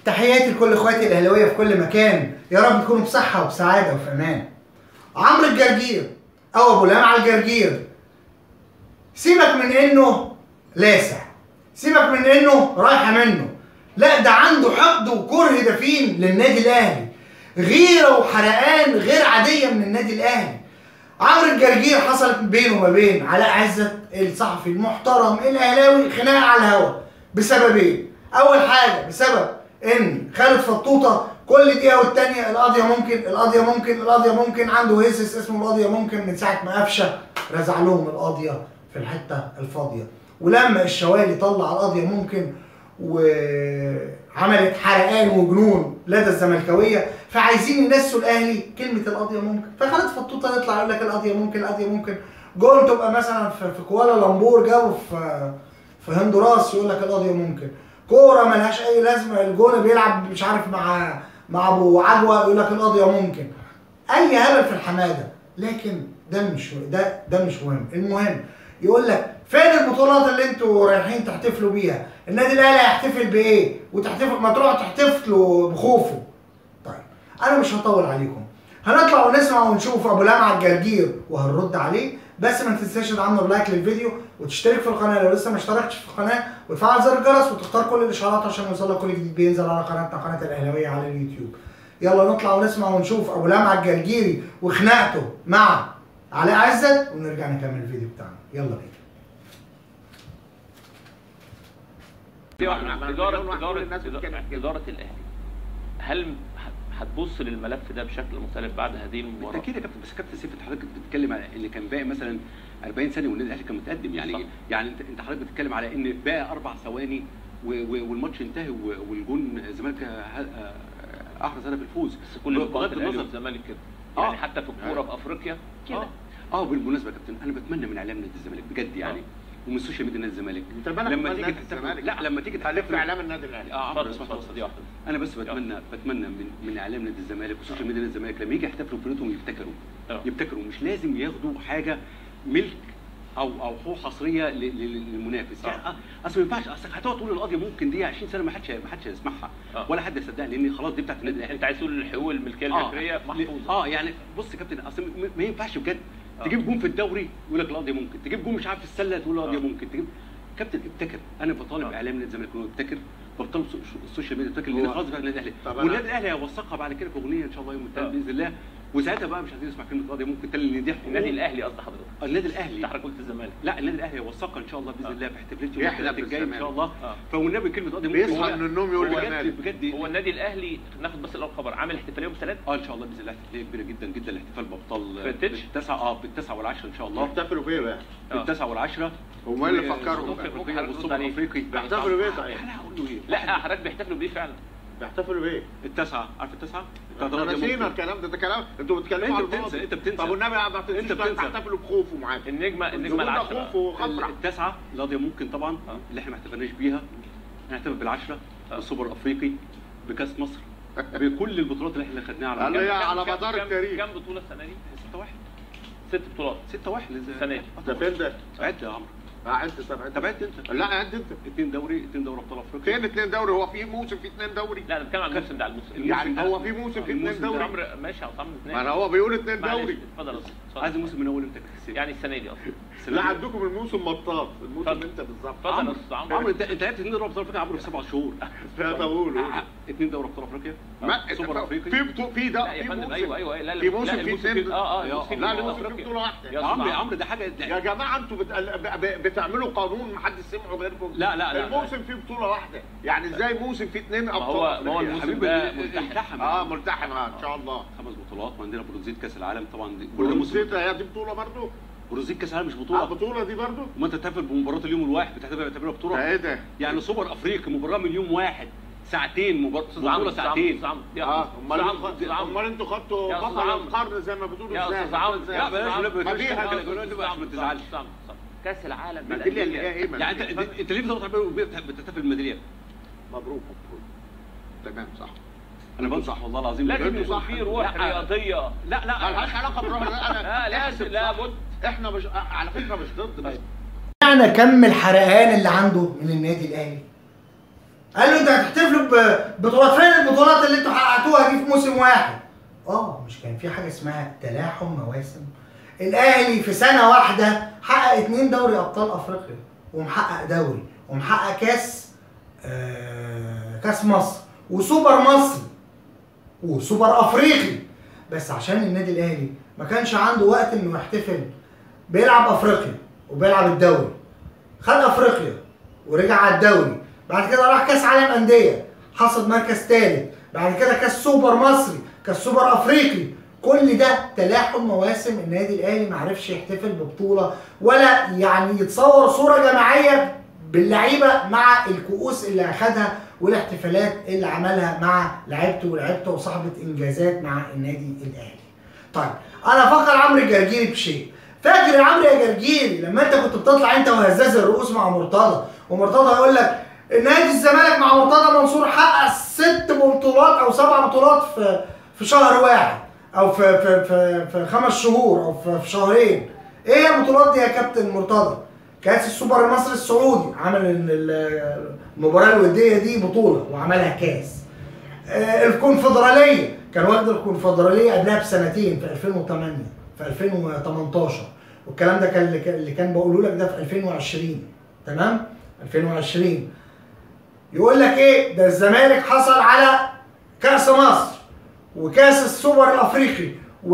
تحياتي لكل اخواتي الاهلاويه في كل مكان يا رب تكونوا بصحه وبسعاده وفي امان عمرو الجرجير او ابو لمعه الجرجير سيبك من انه لاسع سيبك من انه رايحه منه لا ده عنده حقد وكره دفين للنادي الاهلي غيره وحرقان غير عاديه من النادي الاهلي عمرو الجرجير حصلت بينه وما بين علاء عزت الصحفي المحترم الاهلاوي خناقه على الهوا بسببين اول حاجه بسبب ان خالد فطوطه كل دقيقه والتانيه القضيه ممكن القضيه ممكن القضيه ممكن عنده هيسس اسمه القضيه ممكن من ساعه ما قفشه رزع لهم القضيه في الحته الفاضيه ولما الشوالي طلع القضيه ممكن وعملت حرقان وجنون لدى الزملكاويه فعايزين ينسوا الاهلي كلمه القضيه ممكن فخالد فطوطه يطلع يقول لك القضيه ممكن القضيه ممكن جول تبقى مثلا في, في كوالالمبور جابوا في في هندوراس يقول لك القضيه ممكن كوره ملهاش اي لازمه الجون بيلعب مش عارف مع مع ابو عجوه يقول لك القضيه ممكن اي هبل في الحماده لكن ده مش ده ده مش مهم المهم يقول لك فين البطولات اللي انتوا رايحين تحتفلوا بيها النادي الاهلي هيحتفل بايه وتحتفل ما تروحوا تحتفلوا بخوفه طيب انا مش هطول عليكم هنطلع ونسمع ونشوف ابو لمعه الجرجير وهنرد عليه بس ما تنساش تدعمنا بلايك للفيديو وتشترك في القناه لو لسه ما اشتركتش في القناه وتفعل زر الجرس وتختار كل الاشعارات عشان يوصلك كل جديد بينزل على قناتنا قناه الاهلاويه على اليوتيوب يلا نطلع ونسمع ونشوف ابو لمعه الجرجيري وخناقته مع علاء عزت ونرجع نكمل الفيديو بتاعنا يلا بينا إدارة إدارة إدارة إدارة الأهلي هل هتبص للملف ده بشكل مختلف بعد هذه المباراة؟ بالتاكيد يا كابتن بس كابتن سيف انت حضرتك بتتكلم على ان كان باقي مثلا 40 ثانيه والنادي الاهلي كان متقدم يعني صح. يعني انت انت حضرتك بتتكلم على ان باقي اربع ثواني و- و- والماتش انتهى و- والجون الزمالك ه- احرز هدف الفوز بس كل بغض مباريات الأهلي النظر والزمالك كده آه. يعني حتى في الكورة في أفريقيا كده اه اه بالمناسبه يا كابتن انا بتمنى من اعلام نادي الزمالك بجد يعني ومن السوشيال ميديا نادي الزمالك انت بالك لما من تيجي نادي تحتفل الزمالك؟ لا لما تيجي خليك في تحتفل اعلام النادي الاهلي اه عمرو اتفضل، اسمع اتفضل، دي واحدة. انا بس بتمنى بتمنى من من اعلام نادي الزمالك والسوشيال ميديا نادي الزمالك لما يجي يحتفلوا ببطولتهم يفتكروا آه. يبتكروا مش لازم ياخدوا حاجه ملك او او حقوق حصريه ل- ل- للمنافس آه. يعني أ- اصل ما ينفعش اصل هتقعد تقول القضيه ممكن دي 20 سنه ما حدش ما حدش هيسمعها آه. ولا حد يصدقها لان خلاص دي بتاعت النادي الاهلي أنت عايز تقول الحقوق الملكية الفكرية محفوظة اه يعني بص يا كابتن اصل م- ما ينفعش بجد آه. تجيب جون في الدوري يقول لك القضيه ممكن تجيب جون مش عارف في السله تقول القضيه آه. ممكن تجيب كابتن ابتكر انا بطالب آه. اعلام نادي الزمالك انه يبتكر بطلب سو- سو- السوشيال ميديا تبتكر لان هو- خلاص بقى النادي الاهلي طب أنا- والنادي الاهلي هيوثقها بعد كده في اغنيه ان شاء الله يوم الثلاث آه. باذن الله وساعتها بقى مش عايزين نسمع كلمه قضيه ممكن تاني لان دي حقوق. النادي الأهلي قصد حضرتك النادي أنت الاهلي حضرتك قلت الزمالك لا النادي الاهلي هيوثقها ان شاء الله باذن آه. الله في احتفالات يوم يحلم الثلاث الجاي ان شاء الله آه. فوالنبي كلمه قضيه ممكن بيصحى هو- من النوم يقول هو الزمالك. بجد بجد هو النادي الأهلي ناخد بس الأول خبر عامل احتفالية يوم الثلاث اه ان شاء الله باذن الله احتفاليه كبيره جدا جدا الاحتفال بابطال في التتش؟ بالتسعه اه بالتسعه والعشره ان شاء الله بيحتفلوا بيه بقى آه. بالتسعه والعشره هما اللي و- فكروا ممكن- ممكن والأفريقية حضرتك والسوبر ترد عليه. الافريقي بيحتفلوا بيه صحيح. انا هقول له ايه لا حضرتك بيحتفلوا بيه فعلا بيحتفلوا بيه التسعه عارف التسعه بتاعت احنا القضية نسينا ممكن. الكلام ده ده كلام انتوا بتتكلموا انت على بتنسى، الماضي. انت بتنسى. طب والنبي ما انت تنسوش بتنسى. تحتفلوا بخوفه معاك النجمة النجمة جمهورنا العشرة خوف وخمره التسعه القضيه ممكن طبعا آه. اللي احنا ما احتفلناش بيها هنحتفل بالعشره آه. بالسوبر الافريقي بكاس مصر بكل البطولات اللي احنا خدناها على قال لي الجنب. على كم- مدار كم- التاريخ. كم بطولة السنة دي؟ 6 1 ست بطولات 6 1 السنة دي. ده فين ده؟ عد يا عمرو قعدت طب تابعت انت لا قعدت انت اثنين دوري اثنين دوري ابطال افريقيا فين اتنين دوري هو في موسم في اتنين دوري لا انا بتكلم عن الموسم ده على الموسم الموسم يعني ده. هو في موسم في اتنين الموسم ده. دوري عمرو ماشي يا عمرو ما انا هو بيقول اتنين معلش، دوري اتفضل يا أستاذ، اتفضل. عايز الموسم من اول امتى كده يعني السنة دي أصلا السنة لا دي. عندكم الموسم مطاط الموسم اتفضل. انت بالظبط اتفضل يا عمرو أستاذ عمرو. عمرو انت انت لعبت اثنين دوري ابطال افريقيا عمرو في سبع شهور لا طول اثنين دوري ابطال افريقيا ما سوبر افريقي في بطو في ده لا يا في فندم موسم ايوه ايوه لا لا في موسم لا، في الموسم اتنين اه اه يا الموسم لا في الموسم في أفريقيا. بطوله واحده يا يا أستاذ عمرو يا عمرو. عمرو ده حاجه ده يا جماعه انتوا بت... ب... ب... بتعملوا قانون محدش سمعه غيركم لا، لا، لا. الموسم فيه بطوله واحده يعني ازاي موسم فيه اثنين ابطال هو- ما هو أفريقيا؟ الموسم حبيبي ده ال- ملتحم. التحم اه ملتحم اه ان شاء الله خمس بطولات وعندنا برونزيه كاس العالم طبعا دي كل ده موسم بروزيتا هي دي بطوله برضه برونزيه كاس العالم مش اه بطوله بطوله دي برضه وما انت تحتفل بمباراه اليوم الواحد بتعتبرها بتعتبرها ده بطوله ايه ده يعني سوبر افريقي مباراه من يوم واحد ساعتين مباراه أستاذ عمرو بطوله أستاذ عمرو ساعتين أستاذ عمرو يا اه أستاذ امال عمرو، انتوا أستاذ خدتوا- عمرو. امال انتوا خدتوا يا أستاذ بطل عمرو. القرن زي ما بتقولوا يا ازاي أستاذ عمرو إزاي؟ لا بلاش عمرو. بلاش ما فيها كده ده. كده عشان ما أستاذ تزعلش عمرو، أستاذ عمرو. كاس العالم ميداليه اللي هي ايه يعني انت انت ليه بتعتبر بتحتفل بالميداليه؟ مبروك مبروك تمام صح انا بنصح والله العظيم لازم بجد. انتوا يكون صح. في روح لا. رياضيه لا لا ملهاش علاقه بالروح لا لازم لابد احنا مش على فكره مش ضد بس معنى كم الحرقان اللي عنده من النادي الاهلي قال له انت هتحتفلوا ب- بطولات فين البطولات اللي انتوا حققتوها دي في موسم واحد اه مش كان في حاجه اسمها تلاحم مواسم الاهلي في سنه واحده حقق اتنين دوري ابطال افريقيا ومحقق دوري ومحقق كاس آه كاس مصر وسوبر مصري وسوبر افريقي بس عشان النادي الاهلي ما كانش عنده وقت انه يحتفل بيلعب افريقيا وبيلعب الدوري خد افريقيا ورجع على الدوري بعد كده راح كاس عالم انديه حصد مركز ثالث بعد كده كاس سوبر مصري كاس سوبر افريقي كل ده تلاحم مواسم النادي الاهلي ما عرفش يحتفل ببطوله ولا يعني يتصور صوره جماعيه باللعيبه مع الكؤوس اللي اخدها والاحتفالات اللي عملها مع لعيبته ولعيبته وصاحبه انجازات مع النادي الاهلي. طيب انا فكر عمرو الجرجيري بشيء فاكر يا عمرو يا جرجيري لما انت كنت بتطلع انت وهزاز الرؤوس مع مرتضى ومرتضى يقول لك نادي الزمالك مع مرتضى منصور حقق ست بطولات او سبع بطولات في في شهر واحد او في في في, في خمس شهور او في, في شهرين ايه البطولات دي يا كابتن مرتضى كاس السوبر المصري السعودي عمل ال- ال- المباراه الوديه دي بطوله وعملها كاس آه، الكونفدراليه كان واخد الكونفدراليه قبلها بسنتين في 2008 في 2018 والكلام ده كان اللي كان- اللي كان بقوله لك ده في 2020 تمام 2020 يقول لك ايه ده الزمالك حصل على كاس مصر وكاس السوبر الافريقي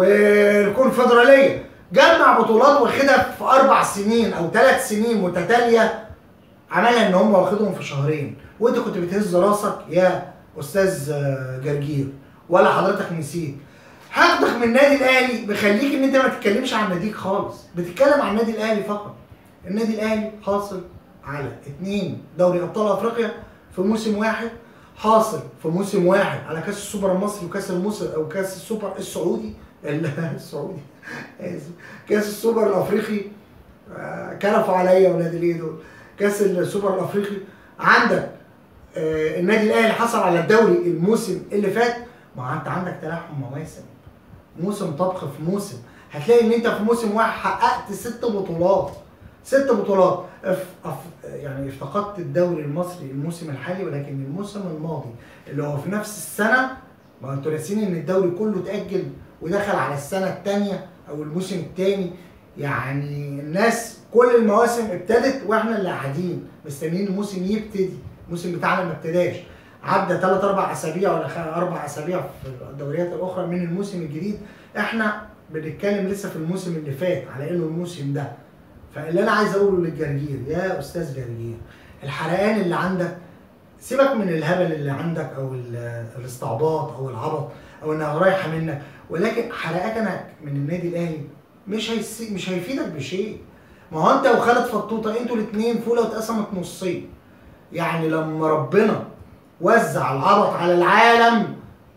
والكونفدراليه جمع بطولات واخدها في اربع سنين او ثلاث سنين متتاليه عملها ان هم واخدهم في شهرين وانت كنت بتهز راسك يا استاذ آه، جرجير ولا حضرتك نسيت حقدك من النادي الاهلي بيخليك ان انت ما تتكلمش عن ناديك خالص بتتكلم عن النادي الاهلي فقط النادي الاهلي حاصل على اتنين دوري ابطال افريقيا في موسم واحد حاصل في موسم واحد على كاس السوبر المصري وكاس المصر او كاس السوبر السعودي ال- السعودي آسف. كاس السوبر الافريقي آه، كرفوا عليا ولاد الايه دول كاس السوبر الافريقي عندك آه، النادي الاهلي حصل على الدوري الموسم اللي فات ما انت عندك تلاحم مواسم موسم طبخ في موسم هتلاقي ان انت في موسم واحد حققت ست بطولات ست بطولات اف اف يعني افتقدت الدوري المصري الموسم الحالي ولكن الموسم الماضي اللي هو في نفس السنه ما انتوا ناسيين ان الدوري كله اتاجل ودخل على السنه الثانيه او الموسم الثاني يعني الناس كل المواسم ابتدت واحنا اللي قاعدين مستنيين الموسم يبتدي الموسم بتاعنا ما ابتداش عدى ثلاث اربع اسابيع ولا خ- اربع اسابيع في الدوريات الاخرى من الموسم الجديد احنا بنتكلم لسه في الموسم اللي فات على انه الموسم ده فاللي انا عايز اقوله للجرجير يا استاذ جرجير الحرقان اللي عندك سيبك من الهبل اللي عندك او ال- الاستعباط او العبط او انها رايحه منك ولكن حرقانك من النادي الاهلي مش هيسي مش هيفيدك بشيء ما هو انت وخالد فطوطه انتوا الاثنين فوله اتقسمت نصين يعني لما ربنا وزع العبط على العالم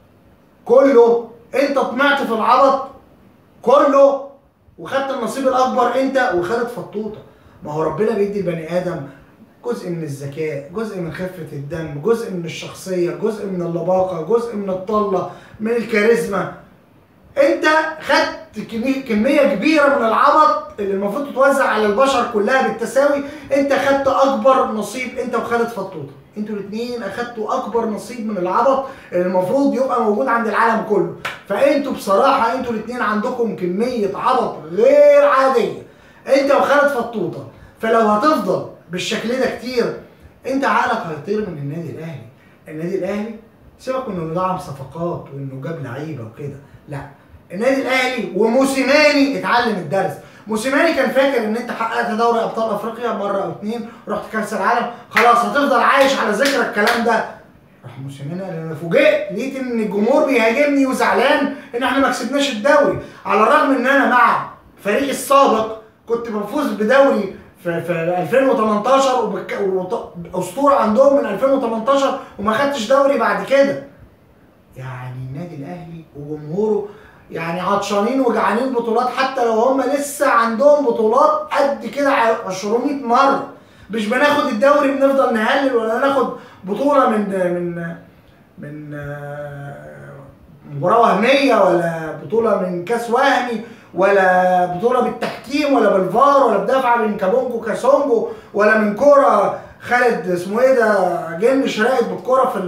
كله انت طمعت في العبط كله وخدت النصيب الاكبر انت وخالد فطوطه ما هو ربنا بيدي البني ادم جزء من الذكاء جزء من خفه الدم جزء من الشخصيه جزء من اللباقه جزء من الطله من الكاريزما انت خدت كمية, كمية كبيرة من العبط اللي المفروض تتوزع على البشر كلها بالتساوي انت خدت اكبر نصيب انت وخالد فطوطة انتوا الاثنين اخدتوا اكبر نصيب من العبط اللي المفروض يبقى موجود عند العالم كله فانتوا بصراحة انتوا الاثنين عندكم كمية عبط غير عادية انت وخالد فطوطة فلو هتفضل بالشكل ده كتير انت عقلك هيطير من النادي الاهلي النادي الاهلي سيبك من انه دعم صفقات وانه جاب لعيبه وكده لا النادي الاهلي وموسيماني اتعلم الدرس موسيماني كان فاكر ان انت حققت دوري ابطال افريقيا مره او اتنين رحت كاس العالم خلاص هتفضل عايش على ذكر الكلام ده راح موسيماني قال انا فوجئت لقيت ان الجمهور بيهاجمني وزعلان ان احنا ما كسبناش الدوري على الرغم ان انا مع فريقي السابق كنت بفوز بدوري في في 2018 وبك... وط- اسطوره عندهم من 2018 وما خدتش دوري بعد كده يعني النادي الاهلي وجمهوره يعني عطشانين وجعانين بطولات حتى لو هم لسه عندهم بطولات قد كده ع- 200 مره مش بناخد الدوري بنفضل نهلل ولا ناخد بطوله من من من آه، مباراه وهميه ولا بطوله من كاس وهمي ولا بطوله بالتحكيم ولا بالفار ولا بدفعه من كابونجو كاسونجو ولا من كوره خالد اسمه ايه ده جن شراقت بالكوره في ال-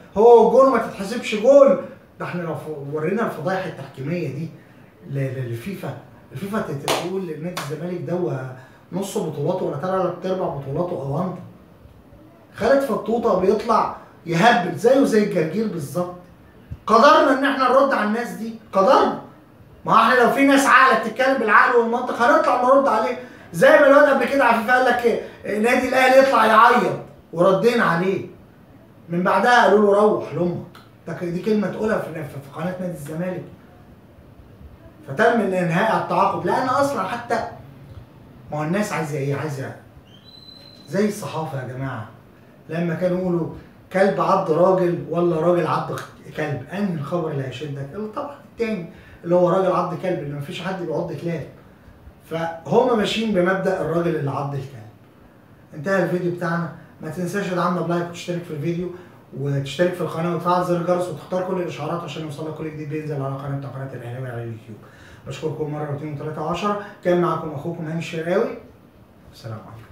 هو جول ما تتحسبش جول ده احنا لو ف- ورينا الفضايح التحكيميه دي ل- ل- للفيفا الفيفا تت- تقول نادي الزمالك ده هو نص بطولاته ولا تلات ارباع بطولاته اونطه خالد فطوطه بيطلع يهبل زيه زي الجرجير بالظبط قدرنا ان احنا نرد على الناس دي قدرنا ما احنا لو في ناس عاقله بتتكلم بالعقل والمنطق هنطلع نرد عليه زي ما الواد قبل كده عفيف قال لك إيه، نادي الاهلي يطلع يعيط وردينا عليه من بعدها قالوا له روح لامك ده ك- دي كلمه تقولها في في في قناه نادي الزمالك فتم الانهاء التعاقد لان اصلا حتى ما هو الناس عايزه ايه عايزه زي الصحافه يا جماعه لما كانوا يقولوا كلب عض راجل ولا راجل عض كلب انهي الخبر اللي هيشدك طبعا التاني اللي هو راجل عض كلب اللي مفيش حد بيعض كلاب فهم ماشيين بمبدا الراجل اللي عض الكلب انتهى الفيديو بتاعنا ما تنساش تدعمنا بلايك وتشترك في الفيديو وتشترك في القناه وتفعل زر الجرس وتختار كل الاشعارات عشان يوصلك كل جديد بينزل على قناه قناه الاهلاوي على اليوتيوب بشكركم مره واثنين وثلاثه وعشرة كان معكم اخوكم هاني الشراوي السلام عليكم